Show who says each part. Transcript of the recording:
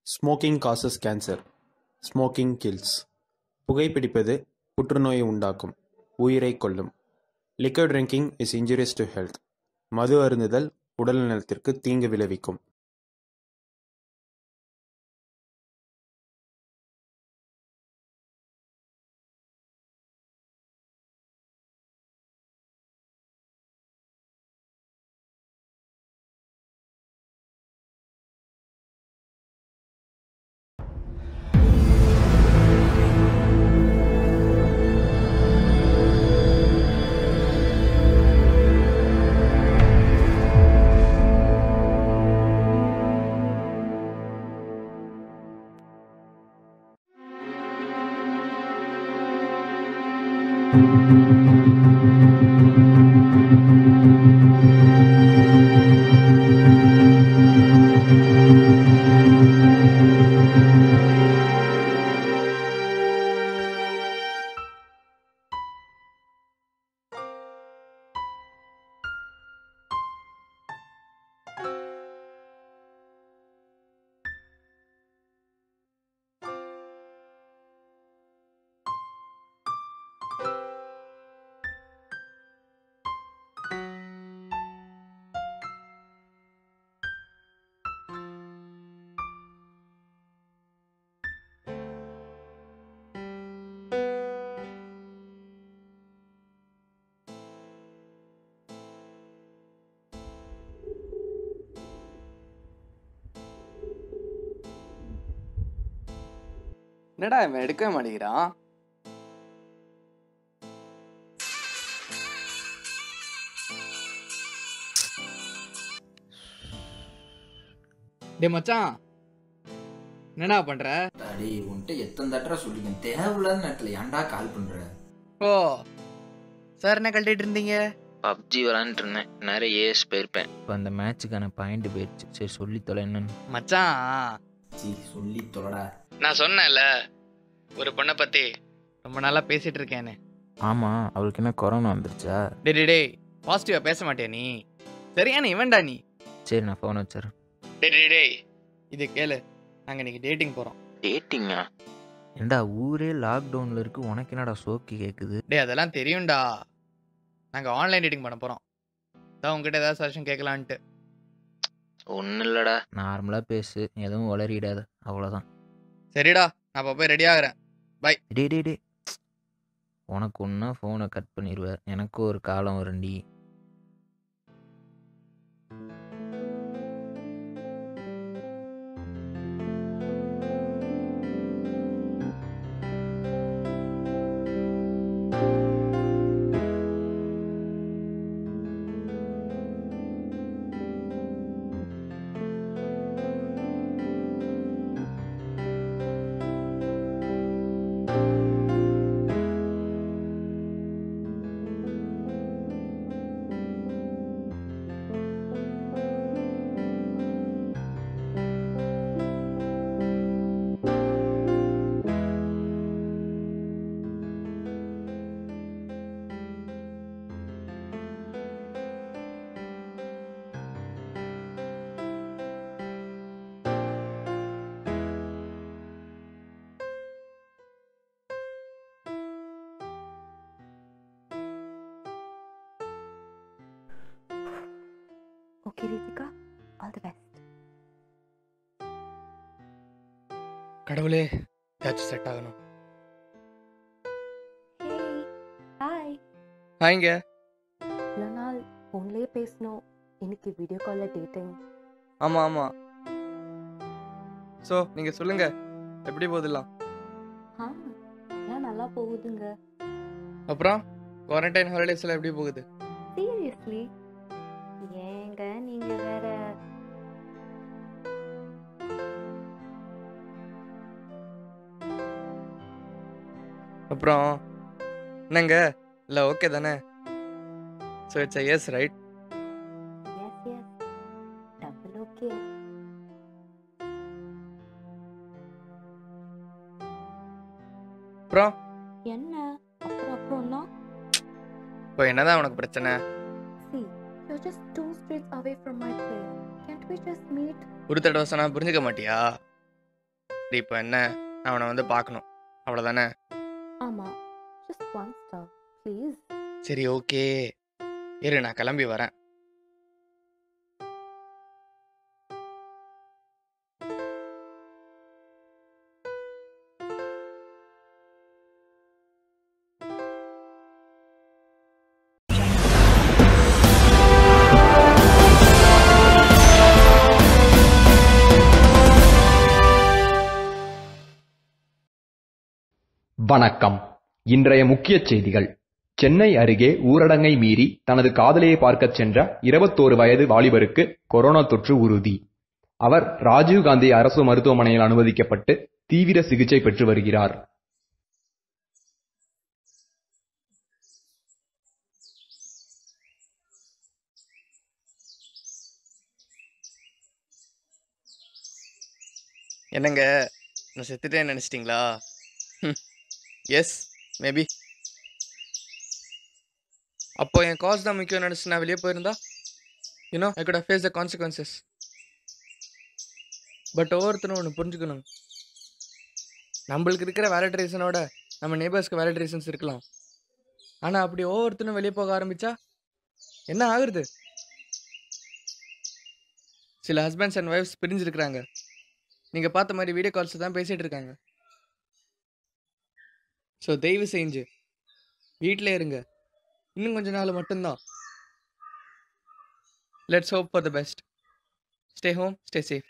Speaker 1: Smoking causes cancer smoking kills புகைப்பிடிப்பது புற்றுநோயை உண்டாக்கும் உயிரைக் கொல்லும் liquor drinking is injurious to health மது அருந்துதல் உடல் நலத்திற்கு தீங்கு விளைவிக்கும்
Speaker 2: என்னடா இவன் எடுக்கவே மாட்டேங்கிறான் டேய் மச்சான் என்னடா பண்ற
Speaker 3: அடே உன்கிட்ட எத்தனை தடவை சொல்லிருக்கேன் தேவையில்லாத நேரத்தில் ஏன்டா கால் பண்ற
Speaker 2: ஓ சார் என்ன கழட்டிட்டு இருந்தீங்க
Speaker 4: பப்ஜி விளாண்டுட்டு இருந்தேன் நிறைய ஏஸ் போயிருப்பேன் இப்போ அந்த மேட்சுக்கான பாயிண்ட் போயிடுச்சு சரி சொல்லி தொலை என்னன்னு
Speaker 2: மச்சான்
Speaker 3: சி சொல்லி தொலைடா
Speaker 2: நான் சொன்னேன்ல ஒரு பொண்ணை பத்தி ரொம்ப நாளா பேசிட்டு இருக்கேன்னு
Speaker 4: ஆமாம் அவளுக்கு என்ன கொரோனா வந்துருச்சா
Speaker 2: டேய் டேய், டேய் பாசிட்டிவா பேச மாட்டியா நீ சரியான இவன்டா நீ
Speaker 4: சரி நான் ஃபோன் வச்சிடறேன்
Speaker 2: டேய் டேய் டேய் இது கேளு நாங்க இன்னைக்கு டேட்டிங் போறோம்
Speaker 4: டேட்டிங்கா ஏண்டா ஊரே லாக்டவுனில் இருக்கு உனக்கு என்னடா சோக்கி கேட்குது
Speaker 2: டேய் அதெல்லாம் தெரியும்டா நாங்க ஆன்லைன் டேட்டிங் பண்ண போறோம் அதான் உங்ககிட்ட ஏதாவது சஜஷன் கேட்கலான்ட்டு
Speaker 4: ஒன்றும் இல்லைடா நார்மலாக பேசு எதுவும் வளரிடாத அவ்வளோதான்
Speaker 2: சரிடா நான் அப்போ போய் ரெடி ஆகுறேன்
Speaker 4: டே டே டே உனக்கு ஒன்றா ஃபோனை கட் பண்ணிடுவேன் எனக்கும் ஒரு காலம் வரும்டி
Speaker 5: Okay, Ritika, all the best.
Speaker 2: கடவுளே ஏதாச்சும் செட் ஆகணும்
Speaker 5: Hey, hi.
Speaker 2: ஹாய்ங்க
Speaker 5: இவ்வளோ நாள் ஃபோன்லேயே பேசணும் இன்னைக்கு வீடியோ காலில் டேட்டிங்
Speaker 2: ஆமா ஆமா ஸோ நீங்க சொல்லுங்க எப்படி போதிடலாம்
Speaker 5: ஆ எல்லாம் நல்லா போகுதுங்க
Speaker 2: அப்புறம் குவாரண்டைன் ஹாலிடேஸ்ல எப்படி போகுது
Speaker 5: சீரியஸ்லி ஏங்க நீங்க வேற
Speaker 2: அப்புறம் என்னங்க இல்லை ஓகே தானே so it's yes right
Speaker 5: yes yes double okay
Speaker 2: அப்புறம்
Speaker 5: என்ன அப்புறம் அப்புறம்னா
Speaker 2: இப்போ என்னதான் உனக்கு பிரச்சனை
Speaker 5: see you're just two streets away from my place can't we just meet
Speaker 2: ஒரு தடவை சொன்னா புரிஞ்சுக்க மாட்டியா இப்போ என்ன நான் அவனை வந்து பார்க்கணும் அவ்வளோதானே
Speaker 5: ஆமாம் ஜஸ்ட் ஒன் ஸ்டார் ப்ளீஸ்
Speaker 2: சரி ஓகே இரு நான் கிளம்பி வரேன்
Speaker 6: வணக்கம் இன்றைய முக்கிய செய்திகள் சென்னை அருகே ஊரடங்கை மீறி தனது காதலியை பார்க்கச் சென்ற இருபத்தோரு வயது வாலிபருக்கு கொரோனா தொற்று உறுதி அவர் ராஜீவ்காந்தி அரசு மருத்துவமனையில் அனுமதிக்கப்பட்டு தீவிர சிகிச்சை பெற்று வருகிறார்
Speaker 2: என்னங்க நான் செத்துட்டேன்னு நினச்சிட்டிங்களா எஸ் மேபி அப்போ என் காஸ் தான் முக்கியம் நினச்சி நான் வெளியே போயிருந்தா you know I could face the consequences but ஒவ்வொருத்தரும் ஒன்று புரிஞ்சுக்கணும் நம்மளுக்கு இருக்கிற வேலிட் ரீசனோட நம்ம நேபர்ஸ்க்கு வேலிட் ரீசன்ஸ் இருக்கலாம் ஆனால் அப்படி ஒவ்வொருத்தரும் வெளியே போக ஆரம்பிச்சா என்ன ஆகுறது சில ஹஸ்பண்ட்ஸ் அண்ட் ஒய்ஃப்ஸ் பிரிஞ்சிருக்கிறாங்க நீங்கள் பார்த்த மாதிரி வீடியோ கால்ஸ் தான் பேசிகிட்டு இருக்காங்க ஸோ தயவு செஞ்சு வீட்டிலே இருங்க இன்னும் கொஞ்ச நாள் மட்டும்தான் let's hope for the best stay home stay safe